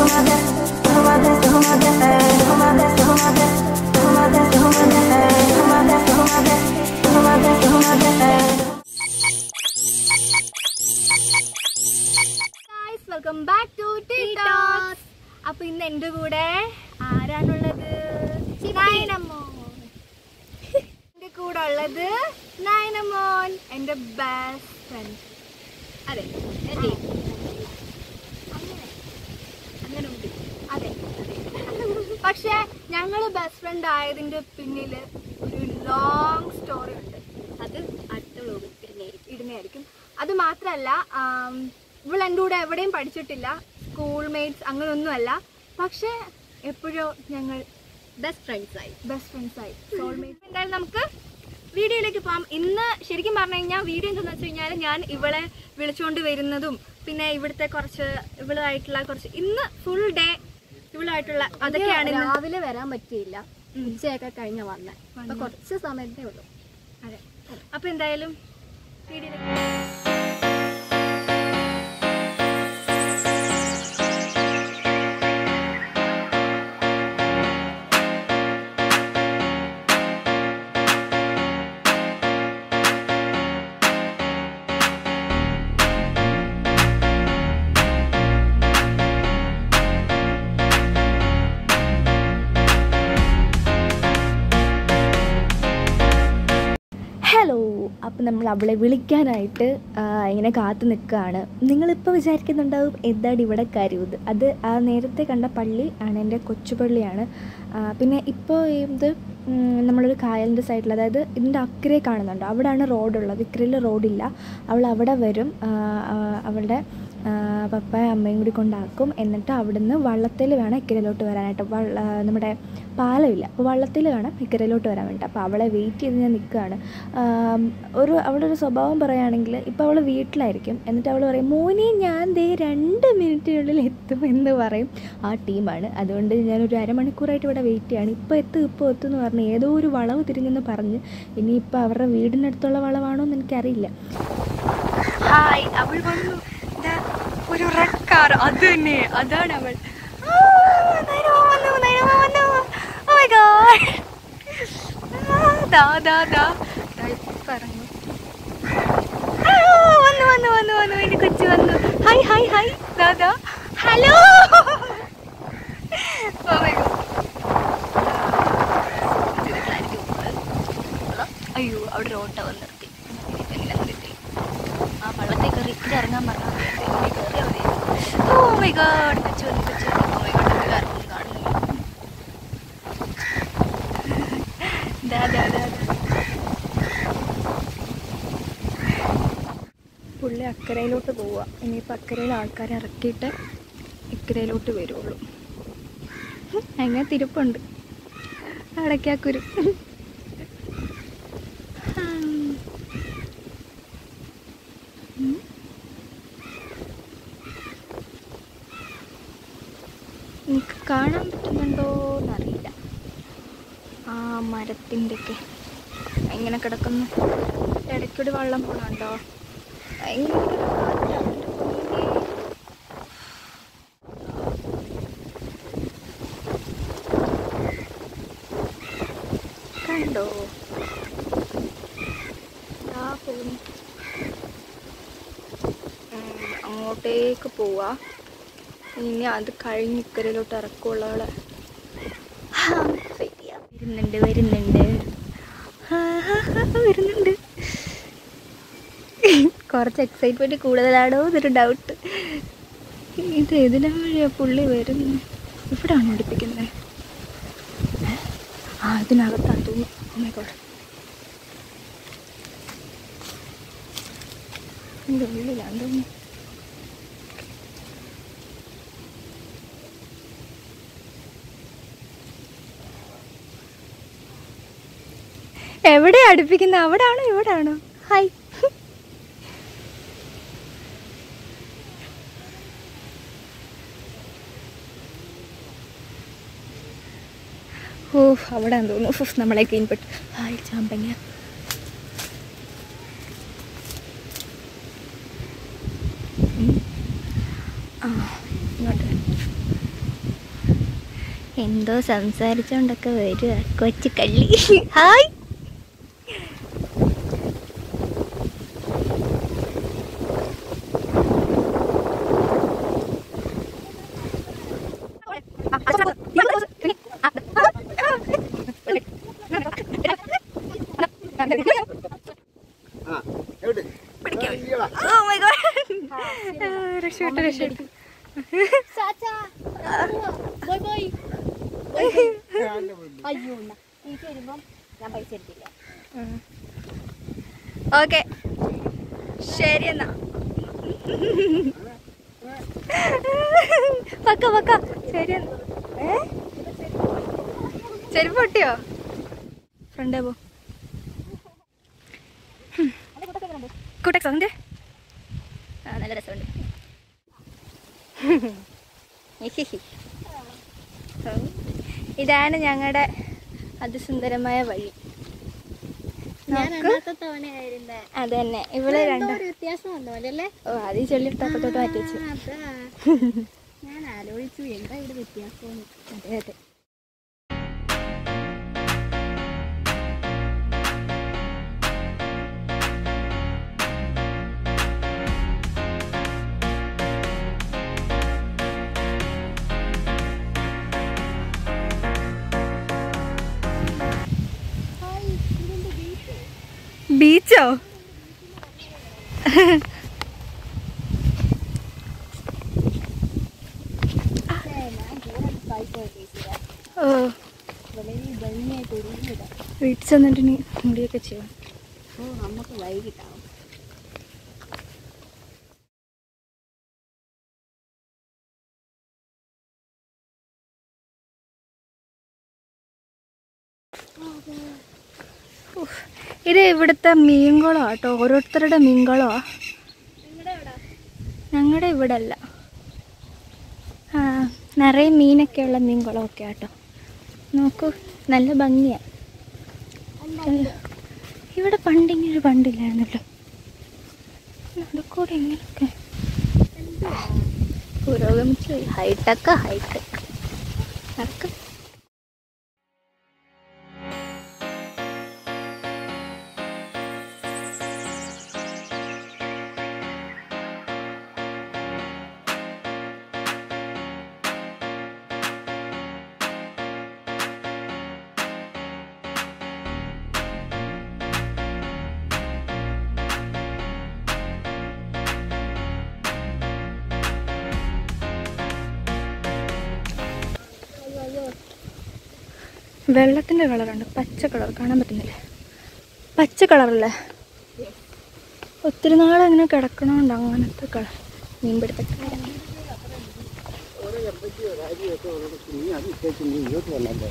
Welcome back to TikToks അപ്പൊ ഇന്ന് എന്റെ കൂടെ ആരാണുള്ളത് നയനമോൻ എന്റെ കൂടെ ഉള്ളത് നയനമോൻ എന്റെ ബെസ്റ്റ് ഫ്രണ്ട് അതെ എന്റെ അങ്ങനെ അങ്ങനെ ഉണ്ട് അതെ അതെ പക്ഷെ ഞങ്ങൾ ബെസ്റ്റ് ഫ്രണ്ട് ആയതിന്റെ പിന്നിൽ ഒരു ലോങ് സ്റ്റോറി ഉണ്ട് അത് അടുത്ത വ്ലോഗിൽ ഇടുന്നതായിരിക്കും അത് മാത്രമല്ല ഇവൾ എൻ്റെ കൂടെ എവിടെയും പഠിച്ചിട്ടില്ല സ്കൂൾ മേറ്റ്സ് അങ്ങനെയൊന്നുമല്ല പക്ഷെ എപ്പോഴോ ഞങ്ങൾ ബെസ്റ്റ് ഫ്രണ്ട്സ് ആയി ബെസ്റ്റ് ഫ്രണ്ട്സ് ആയി സോൾമേറ്റ് എന്തായാലും നമുക്ക് വീഡിയോയിലേക്ക് പോകാം ഇന്ന് ശരിക്കും പറഞ്ഞു കഴിഞ്ഞാൽ വീഡിയോ എന്താണെന്ന് വെച്ച് കഴിഞ്ഞാൽ ഞാൻ ഇവളെ വിളിച്ചുകൊണ്ട് വരുന്നതും പിന്നെ ഇവിടുത്തെ കുറച്ച് ഇവളായിട്ടുള്ള കുറച്ച് ഇന്ന് ഫുൾ ഡേ ഇവളായിട്ടുള്ള അതൊക്കെയാണ് ഇന്ന് രാവിലെ വരാൻ പറ്റിയില്ല ഉം. ഉച്ചയൊക്കെ കഴിഞ്ഞ വന്നെ അപ്പൊ വന്നെ. കുറച്ച് സമയത്തേ ഉള്ളൂ അതെ അപ്പൊ എന്തായാലും വീഡിയോയിലേക്ക് ഹലോ അപ്പം നമ്മൾ അവളെ വിളിക്കാനായിട്ട് ആ, ഇങ്ങനെ കാത്തു നിൽക്കുകയാണ് നിങ്ങളിപ്പോൾ വിചാരിക്കുന്നുണ്ടാവും എന്താണ് ഇവിടെ കരുത് അത് ആ നേരത്തെ കണ്ട പള്ളി ആണ് എൻ്റെ കൊച്ചുപള്ളിയാണ് ആ, പിന്നെ ഇപ്പോൾ ഇത് ഉം, നമ്മളൊരു കായലിൻ്റെ സൈഡിൽ അതായത് ഇതിൻ്റെ അക്കരെ കാണുന്നുണ്ട് അവിടെയാണ് റോഡുള്ളത് ഇക്കരയിൽ റോഡില്ല അവൾ അവിടെ വരും ആ, ആ, അവളുടെ ആ, പപ്പയും അമ്മയും കൂടി കൊണ്ടാക്കും എന്നിട്ട് അവിടുന്ന് വള്ളത്തിൽ വേണം ഇക്കരയിലോട്ട് വരാനായിട്ട് വള്ള നമ്മുടെ പാലമില്ല അപ്പോൾ വള്ളത്തിൽ വേണം ഇക്കരയിലോട്ട് വരാൻ വേണ്ടി അപ്പോൾ അവളെ വെയിറ്റ് ചെയ്ത് ഞാൻ നിൽക്കുകയാണ് ആം, ഒരു അവളുടെ ഒരു സ്വഭാവം പറയുകയാണെങ്കിൽ ഇപ്പോൾ അവൾ വീട്ടിലായിരിക്കും എന്നിട്ട് അവൾ പറയും മോനെ ഞാൻ ദേ രണ്ട് മിനിറ്റിനുള്ളിൽ എത്തും എന്ന് പറയും ആ ടീമാണ് അതുകൊണ്ട് ഞാനൊരു അരമണിക്കൂറായിട്ട് ഇവിടെ വെയിറ്റ് ചെയ്യാണ് ഇപ്പോൾ എത്തും ഇപ്പോൾ എത്തും എന്ന് പറഞ്ഞ് ഏതോ ഒരു വളവ് തിരിഞ്ഞെന്ന് പറഞ്ഞ് ഇനിയിപ്പോൾ അവരുടെ വീടിനടുത്തുള്ള വളവാണോ എന്ന് എനിക്കറിയില്ല ഹായ് അവൾ വന്നു ദാ ഒരു റെഡ് കാർ അത് തന്നെ അതാണ് അവൾ ആ, നൈനമ്മ വന്നു, നൈനമ്മ വന്നു. Oh my God. ആ, ദാ, ദാ, ദാ. ദാ ഇപ്പൊ ഇറങ്ങും. ആ, വന്നു വന്നു വന്നു വന്നു എന്റെ കൊച്ചു വന്നു ഹായ് ഹായ് ഹായ് ദാ ദാ ഹലോ Oh my God. അയ്യോ അവിടെ ഒരു ഓട്ടോ വന്ന് നിർത്തി എങ്ങനെ നിർത്തി ആ വള്ളത്തിൽ കയറി ഇവിടെ ഇറങ്ങാൻ പറഞ്ഞു കയറി അവിടെ ഓ മൈ ഗോഡ് കൊച്ചു വന്നു കൊച്ചു വന്നു ഓ മൈ ഗോഡ് ഒരു കാരണം കാണുന്നില്ല ദാ ദാ ദാ ദാ. പുള്ളി അക്കരയിലോട്ട് പോവുക ഇനിയിപ്പോൾ അക്കരയിൽ ആൾക്കാരെ ഇറക്കിയിട്ട് ഇക്കരയിലോട്ട് വരുള്ളൂ അങ്ങനെ തിരുപ്പുണ്ട് അടയ്ക്കാക്കുരു എനിക്ക് കാണാൻ പറ്റുന്നുണ്ടോ എന്നറിയില്ല ആ മരത്തിൻ്റെ ഒക്കെ എങ്ങനെ കിടക്കുന്നു ഇടയ്ക്കൊരു വെള്ളം പോണുണ്ടോ ഭയങ്കര കാറ്റാണ് എൻ്റെ പൊന്നേ. കണ്ടോ ദാ പോകുന്നു ഉം, അങ്ങോട്ടേക്ക് പോവാ ഇനി അത് കഴിഞ്ഞ് ഇക്കരയിലോട്ട് ഇറക്കുള്ളവളെ വരുന്നുണ്ട് വരുന്നുണ്ട് ഹാ, ഹാ, ഹാ, വരുന്നുണ്ട് കുറച്ച് എക്സൈറ്റ്മെന്റ് കൂടുതലാണോ എന്നൊരു ഡൗട്ട് ഇത് ഏതിനാ വഴിയാ പുള്ളി വരുന്നത് ഇവിടാണ് പഠിപ്പിക്കുന്നത് ആ ഇതിനകത്താണ് തോന്നുന്നു Oh my God. ഇതിൻ്റെ ഉള്ളിലാണ് തോന്നുന്നു എവിടെ അടുപ്പിക്കുന്നത് അവിടാണോ ഇവിടാണോ ഹായ് ഓ അവിടെ തോന്നുന്നു ഉഫ്, നമ്മളെ കീൻപെട്ട് ഹായ് ചാമ്പങ്ങ ഉം. ആ ഇങ്ങോട്ട് എന്തോ സംസാരിച്ചോണ്ടൊക്കെ വരിക കൊച്ചു കള്ളി ഹായ് ആ എവിടെ ഇയ്യടാ. Oh my god. രക്ഷപ്പെട്ടു രക്ഷപ്പെട്ടു അയ്യോ എന്നാ. എനിക്ക് വരുമ്പം ഞാൻ പൈസ എടുത്തില്ല ഓക്കെ ശരി എന്നാ പക്ക പക്ക ശരി എന്നാ. ഏ? ചെരുപ്പ് പൊട്ടിയോ ഫ്രണ്ടേ പോ കൂട്ടക്സ് അതിൻ്റെ ആ നല്ല രസമുണ്ട് ഹിഹിഹി. ഉം. ഇതാണ് ഞങ്ങളുടെ അതിസുന്ദരമായ വഴി ഞാൻ നോക്ക്. അന്നത്തെ തവണയായിരുന്നേ അത് തന്നെ ഇവള് എന്തോ രണ്ട് ഒരു വ്യത്യാസം വന്നു അല്ലേ ഓ അത് ഈ ചെള്ളി ടപ്പത്തോട്ട് മാറ്റി വെച്ചു ഞാൻ ആലോചിച്ചു എന്താ ഇവിടെ വ്യത്യാസം അതെ അതെ ബീച്ചോ ഓ ഭംഗിയായിട്ട് ഒരുങ്ങിയിടാം വീട്ടിൽ ചെന്നിട്ട് ഇനി മുടിയൊക്കെ ചെയ്യാം ഓ നമുക്ക് വൈകിട്ടാവും ഇത് ഇവിടുത്തെ മീൻകുളോ കേട്ടോ ഓരോരുത്തരുടെ മീൻകുളോ ഞങ്ങളുടെ ഇവിടെ അല്ല ആ നിറയെ മീനൊക്കെയുള്ള മീൻകുളമൊക്കെ കേട്ടോ നോക്കൂ നല്ല ഭംഗിയാണ് ഇവിടെ പണ്ടിങ്ങനെ ഒരു പണ്ടില്ലായിരുന്നല്ലോ നടക്കൂടെ ഇങ്ങനെയൊക്കെ പുരോഗമിച്ചു ഹൈടെക്കാ ഹൈടെക് നടക്കും വെള്ളത്തിൻ്റെ കളറുണ്ട് പച്ച കളർ കാണാൻ പറ്റുന്നില്ലേ പച്ച കളറല്ലേ ഒത്തിരി നാൾ അങ്ങനെ കിടക്കണോണ്ട് അങ്ങനത്തെ കളർ മീൻപിടുത്തക്കാരൻ നീ അത് ഇട്ടേച്ച് നീ ഇങ്ങോട്ട് വന്നല്ലേ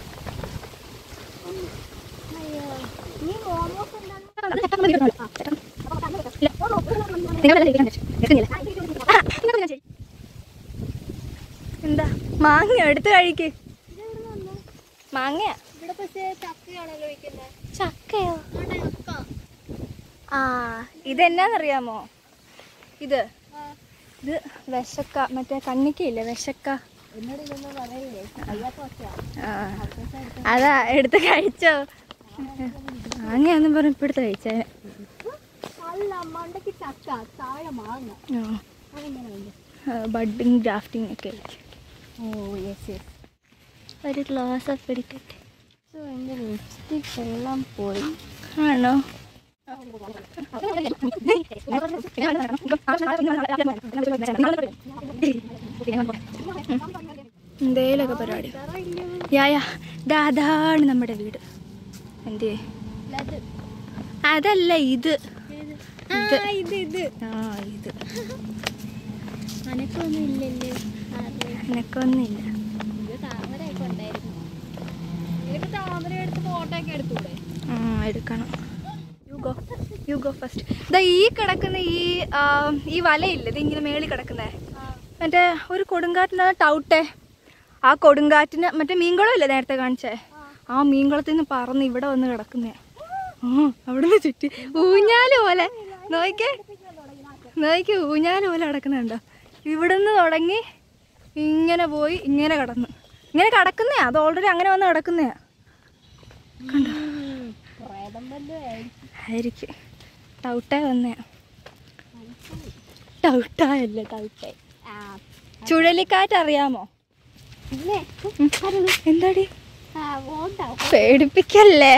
എന്താ മാങ്ങ എടുത്ത് കഴിക്ക് മാങ്ങയാ ഇവിടെ പക്ഷേ ചക്കയാണല്ലോ വയ്ക്കുന്നത് ചക്കയോ ചക്ക ആ ഇതെന്നാന്നറിയാമോ ഇത് ഇത് വിശക്ക മറ്റേ കണ്ണിക്കയില്ലേ വിശക്ക എന്നോട് ഇതൊന്നും പറയില്ലേ അറിയാത്ത ഒക്കെയാ ആ അതാ എടുത്ത് കഴിച്ചോ മാങ്ങയാന്നും പറഞ്ഞ് ഇപ്പൊ എടുത്ത് കഴിച്ചേ അല്ല മണ്ടയ്ക്ക് ചക്ക താഴെ മാങ്ങ അതെങ്ങനെ ഉണ്ട് ബഡിങ് ഗ്രാഫ്റ്റിംഗ് ഒക്കെ ആയിരിക്കും ഓ യെസ് യെസ് ഒരു ഗ്ലാസ് ഒക്കെ എടുക്കട്ടെ സോ എൻ്റെ ലിപ്സ്റ്റിക് എല്ലാം പോയി ആണോ എന്തേലൊക്കെ പരിപാടി യാ ദാ അതാണ് നമ്മുടെ വീട് എന്തേ അതല്ല ഇത് ഇത്. ഇത് ഇത് ആ ഇത് അനക്കൊന്നും ഇല്ലല്ലേ അതെ എനക്കൊന്നുമില്ല ഇത് താമരയൊക്കെ ഉണ്ടായിരുന്നു നിനക്ക് താമര എടുത്ത് ഫോട്ടോ ഒക്കെ എടുത്തൂടെ ആ എടുക്കണം you go you go first ഇതാ ഈ കിടക്കുന്ന ഈ ആ, ഈ വലയില്ലേ ഇത് ഇങ്ങനെ മേളിൽ കിടക്കുന്നേ മറ്റേ ഒരു കൊടുങ്കാറ്റിന് ടൗട്ടെ ആ കൊടുങ്കാറ്റിന് മറ്റേ മീൻകുളം ഇല്ലേ നേരത്തെ കാണിച്ചേ ആ മീൻകുളത്തിൽ നിന്ന് പറന്ന് ഇവിടെ വന്ന് കിടക്കുന്നേ ആ അവിടെ നിന്ന് ചുറ്റി ഊഞ്ഞാല് പോലെ നോക്കിക്കേ നോക്കി ഊഞ്ഞാല് പോലെ കിടക്കുന്നുണ്ടോ ഇവിടെ നിന്ന് തുടങ്ങി ഇങ്ങനെ പോയി ഇങ്ങനെ കിടന്നു ഇങ്ങനെ കിടക്കുന്നയാ അത് ഓൾറെഡി അങ്ങനെ വന്ന് കിടക്കുന്നയാ പ്രേതം വല്ലതും ആയിരിക്കും ടൗട്ടേ വന്നയാ ടൗട്ടായല്ല ടൗട്ടേ ആ ചുഴലിക്കാറ്റ് അറിയാമോ ഇല്ലേ ഉം. എന്താടി ആ ഓണ്ടാവും പേടിപ്പിക്കല്ലേ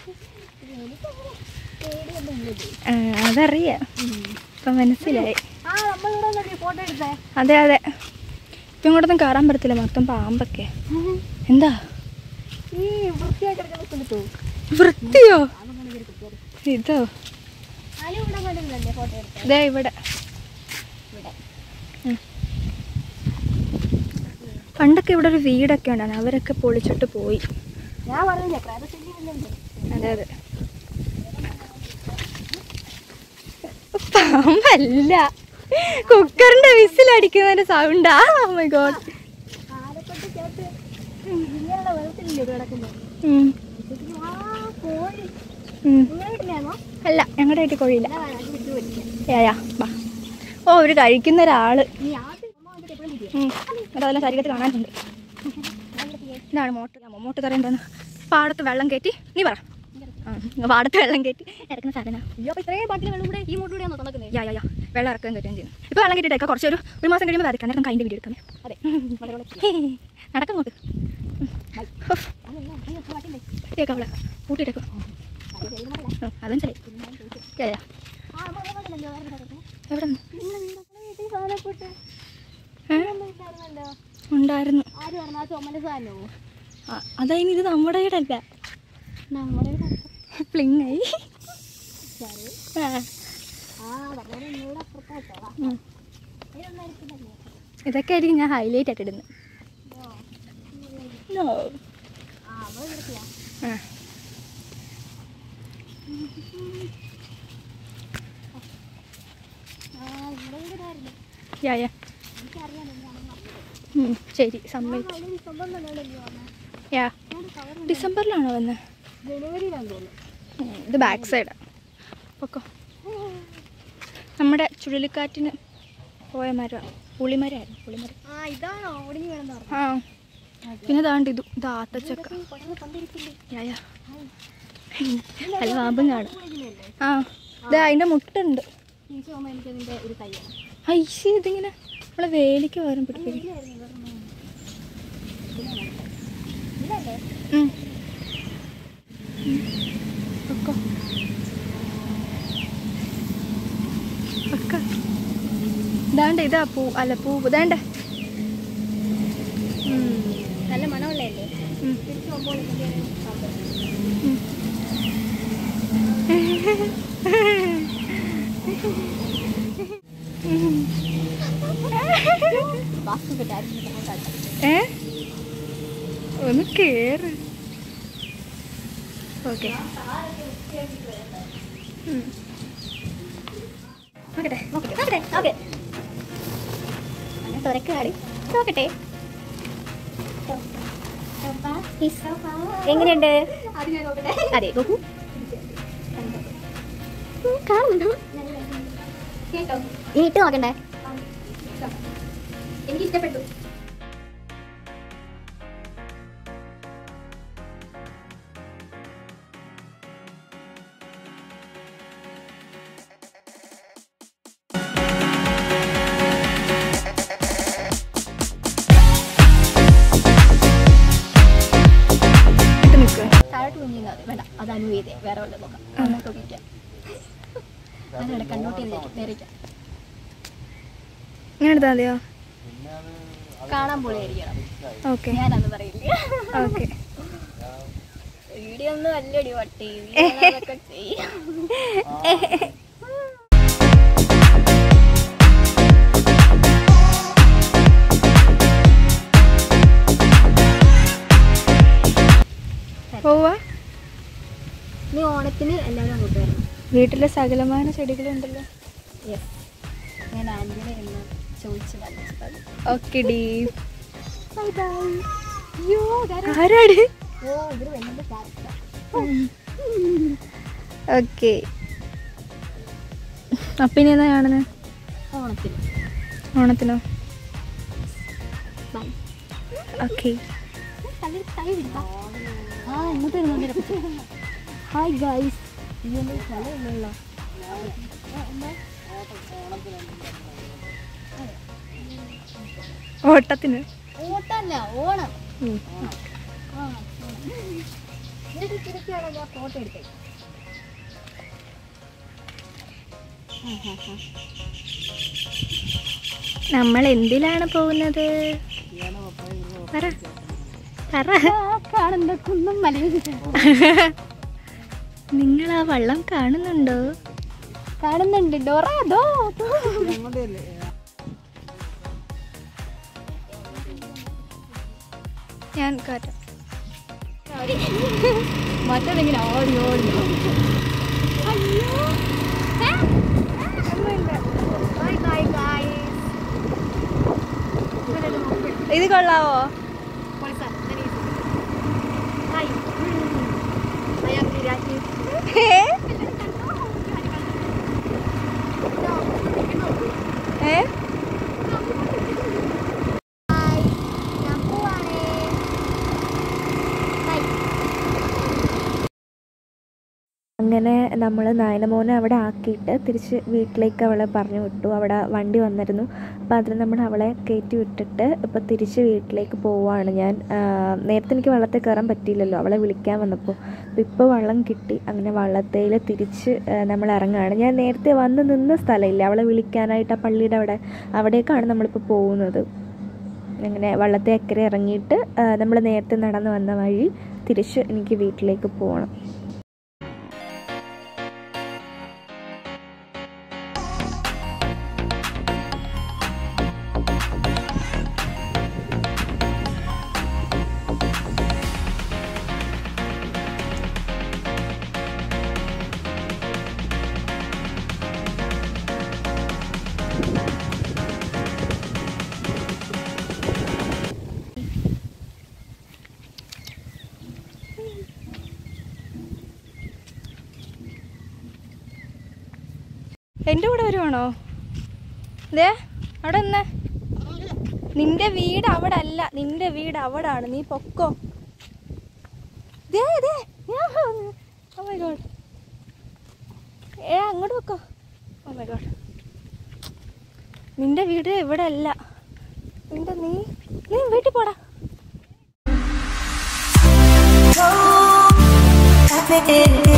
പേടിയൊന്നും ഇല്ലത് ആ, അതറിയാം ഇപ്പൊ മനസ്സിലായി ആ നമ്മളിവിടെ വന്നല്ലേ ഫോട്ടോ എടുത്തേ അതെ അതെ ഇപ്പം ഇങ്ങോട്ടൊന്നും കയറാൻ പറ്റത്തില്ല മൊത്തം പാമ്പൊക്കെ എന്താ ഈ വൃത്തിയായി കിടക്കുന്ന സ്ഥലത്തോ വൃത്തിയോ ഇതോ അതിന് ഇവിടെ കണ്ടിരുന്നല്ലേ ഫോട്ടോ എടുത്തേ ഇതേ ഇവിടെ ഇവിടെ ഉം. പണ്ടൊക്കെ ഇവിടെ ഒരു വീടൊക്കെ ഉണ്ടായിരുന്നു അവരൊക്കെ പൊളിച്ചിട്ട് പോയി ഞാൻ പറഞ്ഞില്ലേ പ്രേതശല്യം ഇല്ലല്ലോ അതെ അതെ പാമ്പല്ല കുക്കറിന്റെ വിസിലടിക്കുന്നതിന്റെ സൗണ്ടാ മൈ ഗോഡ് ആരെക്കൊണ്ട് കേട്ട് ഇങ്ങനെയുള്ള വെള്ളത്തിലില്ലേ ഇത് കിടക്കുന്നത് ആ കോഴി നിങ്ങളുടെ വീട്ടിലാണോ അല്ല ഞങ്ങളുടെ വീട്ടിൽ കോഴിയില്ല എന്നാ വേണം അത് വിട്ടു പഠിക്കാം യാ വാ ഓ ഒരു കഴിക്കുന്ന ഒരാള് നീ ആദ്യം അമ്മ വന്നിട്ട് എപ്പോഴും തിരിയോ ഉം. അതെല്ലാം ശരീരത്തിൽ കാണാനുണ്ട് ഇതാണ് മോട്ടർ മോട്ടർ തറ എന്താന്ന് പാടത്ത് വെള്ളം കയറ്റി നീ പറ ആ, പാടത്ത് വെള്ളം കയറ്റി ഇറക്കുന്ന സാധനം അയ്യോ അപ്പൊ ഇത്രയും ബാക്കിൽ വെള്ളം കൂടെ ഈ മോട്ട് കൂടെയാണോ തുറക്കുന്നത് യാ യാ യാ വെള്ളം ഇറക്കുകയും കയറ്റുകയും ചെയ്യുന്നു ഇപ്പോൾ വെള്ളം കയറ്റിട്ടേക്കാം കുറച്ച് ഒരു ഒരു മാസം കഴിയുമ്പോൾ വരയ്ക്കാം അന്നേരം നമുക്ക് അതിൻ്റെ വീഡിയോ എടുക്കാം അതെ നടക്കാൻ നോക്ക് കേൾക്കാം അവളെ കൂട്ടിയിട്ടേക്കോ അതും ശരി യാ യാ എവിടെ നിന്ന് ഏ? ഉണ്ടായിരുന്നു ആര് പറഞ്ഞു ആ ചുമന്റെ സാധനമോ ആ, അതായത് ഇത് നമ്മുടെ വീടല്ല നമ്മുടെ പ്ലിങ്ങായി ആ ആ നമ്മുടെ ഇവിടെ അപ്പുറത്തായിട്ടോ ഉം. ഇതൊക്കെ ആയിരിക്കും ഞാൻ ഹൈലൈറ്റ് ആയിട്ട് ഇടുന്നത് No. ആ നമ്മൾ ഇവിടെയാ ആ. ആ ഇവിടെ വീടായിരുന്നു യാ യാ എനിക്കറിയാം എന്താണെന്ന് അറിഞ്ഞത് ഉം, ശരി സമ്മതിച്ചു അതിന് സ്വന്തം തന്നെയല്ലോ വന്നത് യാ ഞാൻ കവർ ഡിസംബറിലാണോ വന്നത് ജനുവരിയിലാന്ന് തോന്നുന്നു ഉം, ഇത് ബാക്ക് സൈഡാ പൊക്കോ നമ്മുടെ ചുഴലിക്കാറ്റിന് പോയ മരം പുളിമരമായിരുന്നു പുളിമരം ആ ഇതാണോ ഒടിഞ്ഞു വേണമെന്ന് പറഞ്ഞു ആ പിന്നെ താണ്ട് ഇത് ഇത് ആത്തച്ചക്ക പടർന്ന് പന്തിരിക്കില്ലേ യാ യാ അല്ല പാമ്പും കാണും ഇതിലല്ലേ ആ ഇത് അതിൻ്റെ മുട്ടുണ്ട് തിരിച്ചു പോകുമ്പോൾ എനിക്ക് അതിന്റെ ഒരു തയ്യാണ് ഐശ്യ ഇതിങ്ങനെ നമ്മളെ വേലിക്ക് പകരം പിടിപ്പിക്കും ഇല്ലല്ലേ ഉം. പൊക്കോ. പൊക്കോ. ഇതാണ്ട് ഇതാ പൂ അല്ല പൂ ഇതാണ്ട് നല്ല മണമുള്ളതല്ലേ ഉം. തിരിച്ചു പോകുമ്പോൾ ഇതിന്റെ ഒരു സംഭവം. ബസ് കിട്ടായിരുന്നു ഞാൻ കണ്ടു. ഏ ഒന്ന് കേറ് ഓക്കെ നോക്കട്ടെ നോക്കട്ടെ, നോക്കട്ടെ, നോക്കട്ടെ. അങ്ങനെ തുറക്കാടി. നോക്കട്ടെ എങ്ങനെയുണ്ട് അതെ നോക്കൂ ഉം, കാണുന്നുണ്ടോ നീ ഇട്ട് നോക്കണ്ടേ എനിക്ക് ഇഷ്ടപ്പെട്ടു ഇത് നിൽക്കുക താഴോട്ട് കുഞ്ഞിങ്ങ വേണ്ട അത് അനു ചെയ്തേ വേറെ വല്ലതും നോക്കാം അങ്ങോട്ട് നോക്കിക്കാം അതിവിടെ കണ്ണോട്ട് ചെയ്ത് നേരിക്കാം ഇങ്ങനെ എടുത്താൽ മതിയോ കാണാൻ പൊളിയായിരിക്കണം ഓക്കെ ഞാനത് പറയില്ല ഓക്കെ വീഡിയോ ഒന്നും അല്ലടി വട്ടി വീഡിയോ ചെയ്യാം പോവാ നീ ഓണത്തിന് എല്ലാവരും അങ്ങോട്ട് വരണം വീട്ടിലെ സകലമായ ചെടികളുണ്ടല്ലോ യെസ് ഞാൻ ആൻറ്റിനെ എന്ന് ചോദിച്ചു മനസ്സിലായി ഓക്കെ ഡീ ബൈ ബൈ അയ്യോ ഇതാരാ? ആരാടി ഓ ഇവര് വെണ്ണന്റെ ക്യാരക്ടർ ഓക്കെ അപ്പം ഇനി എന്നാ കാണുന്നത് ഓണത്തിന് ഓണത്തിനോ ബൈ ഓക്കെ തള്ളി തള്ളി വിടാ ആ ഇങ്ങോട്ട് വരുന്നുണ്ട് ഹായ് ഗൈസ് ഈ എൻ്റെ സ്ഥലമില്ലല്ലോ ഓട്ടത്തിന് ഓട്ടല്ല ഓണം ഉം. ആ എന്നിട്ട് തിരിച്ചാണ് ഞാൻ ഫോട്ടോ എടുത്തത് നമ്മൾ എന്തിലാണ് പോകുന്നത് പറ പറ കാണുന്ന കുന്നും മലയും നിങ്ങൾ ആ വള്ളം കാണുന്നുണ്ടോ കാണുന്നുണ്ട് ഡോറ ദോ ദോ. ഞാൻ കാറ്റാം മറ്റേതെങ്കിലും ഓടി ഓടി അയ്യോ ഏ? Bye, bye, guys. ഇവരൊരു മുമ്പ്. ഇത് കൊള്ളാവോ What's up? That is- Hi. I am Nirati. ഏ ഞാൻ പോവാണേ. Bye. അങ്ങനെ നമ്മൾ നയനമോനെ അവിടെ ആക്കിയിട്ട് തിരിച്ച് വീട്ടിലേക്ക് അവളെ പറഞ്ഞു വിട്ടു അവിടെ വണ്ടി വന്നിരുന്നു അപ്പോൾ അതിൽ നമ്മൾ അവളെ കയറ്റി വിട്ടിട്ട് ഇപ്പോൾ തിരിച്ച് വീട്ടിലേക്ക് പോവുകയാണ് ഞാൻ ആ, നേരത്തെ എനിക്ക് വള്ളത്തിൽ കയറാൻ പറ്റിയില്ലല്ലോ അവളെ വിളിക്കാൻ വന്നപ്പോൾ അപ്പോൾ ഇപ്പോൾ വള്ളം കിട്ടി അങ്ങനെ വള്ളത്തേൽ തിരിച്ച് ആ, നമ്മൾ ഇറങ്ങുകയാണ് ഞാൻ നേരത്തെ വന്ന് നിന്ന സ്ഥലമില്ല അവളെ വിളിക്കാനായിട്ട് ആ പള്ളിയുടെ അവിടെ അവിടേക്കാണ് നമ്മളിപ്പോൾ പോകുന്നത് അങ്ങനെ വള്ളത്തെ അക്കരെ ഇറങ്ങിയിട്ട് നമ്മൾ നേരത്തെ നടന്നു വന്ന വഴി തിരിച്ച് എനിക്ക് വീട്ടിലേക്ക് പോകണം എൻ്റെ കൂടെ വരുവാണോ ദേ അവിടെ നിന്നേ നിന്റെ വീട് അവിടെ അല്ല നിന്റെ വീട് അവിടെ ആണ് നീ പൊക്കോ ദേ ദേ ഓ മൈ ഗോഡ് ഏ അങ്ങോട്ട് പൊക്കോ ഓ മൈ ഗോഡ് നിന്റെ വീട് ഇവിടെ അല്ല നിന്റെ നീ നീ വീട്ടിൽ പോടാ Happy